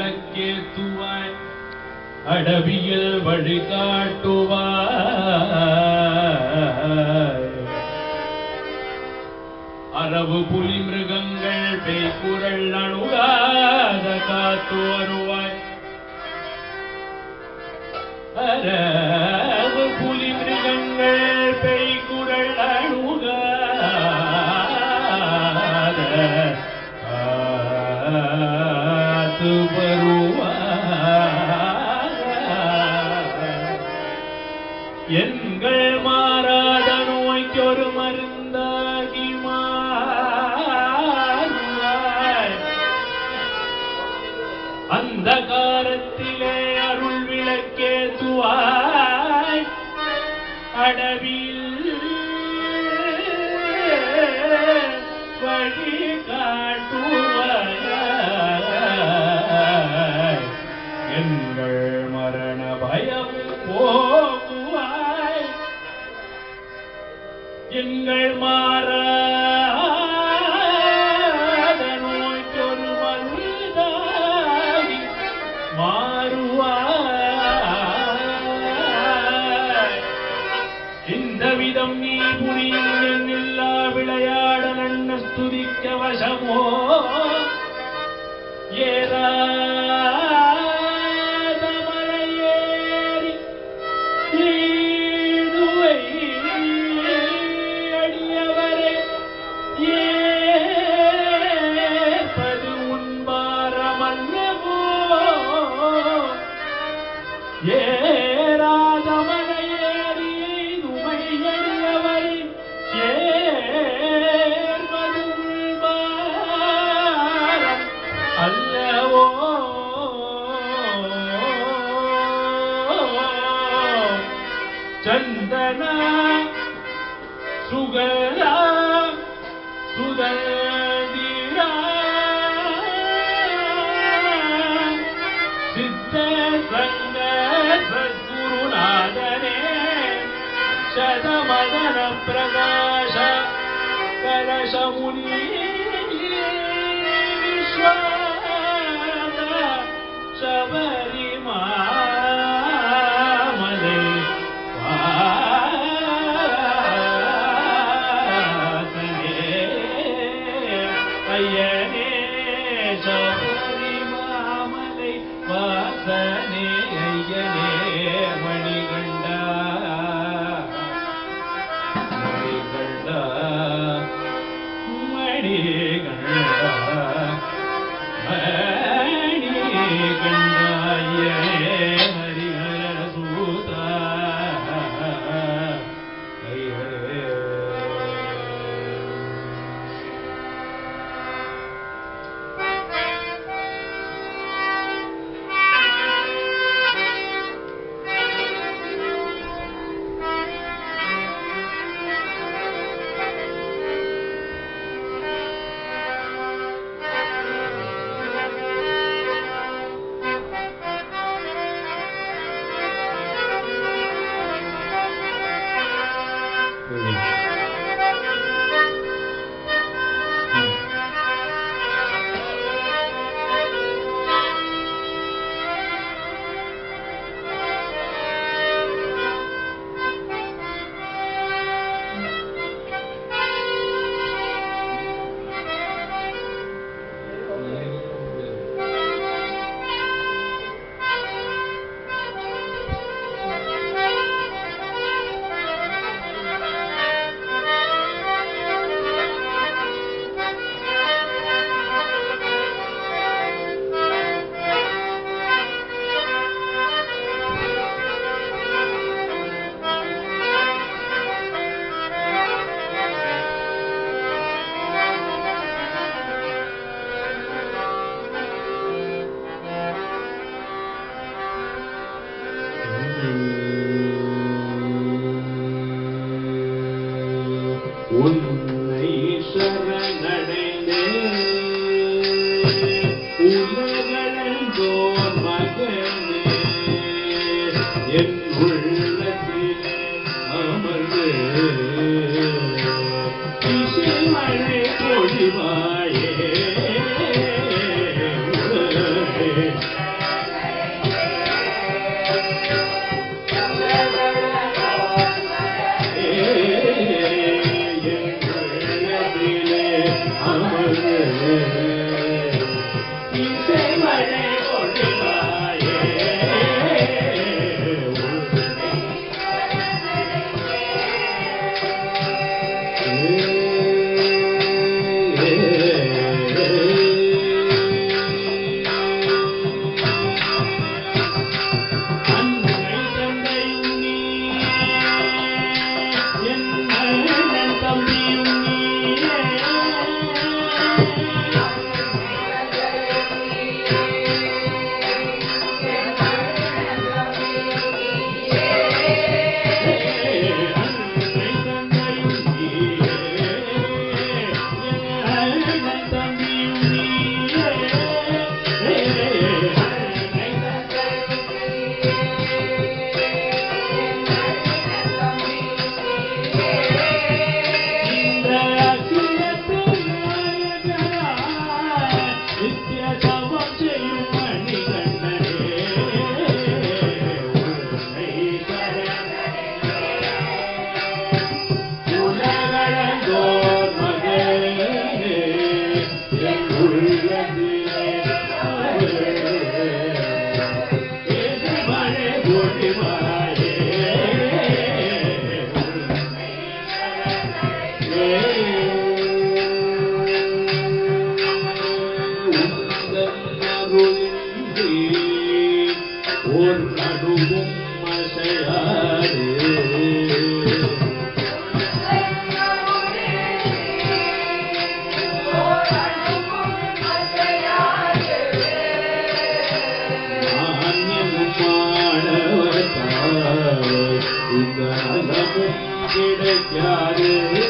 விளக்கேத்துவாய் அடவியில் வழிகாட்டுவாய் அரவு புலி மிருகங்கள் பேய்க்குரல் அணுகாத காத்து வருவாய் அரவு புலி மிருகங்கள் பேய்க்குரல் அணுகாத காத்து வருவாய் எங்கள் மாறாத நோய்க்கு ஒரு மருந்தாகி மாறுவாய் அந்த காலத்திலே அருள் விளக்கேத்துவாய் அடவில் வழி காட்டுவாய் எங்கள் மரண பயம் போகுவாய் எங்கள் மாறாத நோய்க்கொரு மருந்தாகி மாறுவாய் இந்த விதம் நீ புரியும் என்னில்லா விளையாட நன்ன ஸ்துதிக்க வசமோ ஏறாத மலையேறி ஈடுவை அடியவரை ஏற்பது உன்பாரமல்லவோ ஏறாத மலையேறி உமை அடியவரை ஏற்பது உள்பாரம் அல்லவோ ಚಂದನ ಸುಗರ ಸುಧೀರ ಸಿದ್ಧ ಸಂಗ ಸದ್ಗುರುನಾದನೇ ಶತಮದನ ಪ್ರಕಾಶ ಕಲಶ ಮುನಿ ವಿಶ್ವಾದ ಶಬರಿಮಾಮಲೆ வாசனே ஐயனே சபரிமாமலை வாசனே ஐயனே மணிகண்டா மணிகண்டா மணிகண்டா மணிகண்டாயே ஹரிஹர சூதா உன்னை சரணடைந்தே உலகளந்தோர் மகனே என் உள்ளத்திலே அமர்ந்து இசைமழை பொழிவாயே உலகே இன்றி ஓர் நடுவும் அசையாது நான் எனும் மாணவர்தால் இந்த நலமும் கிடைக்காது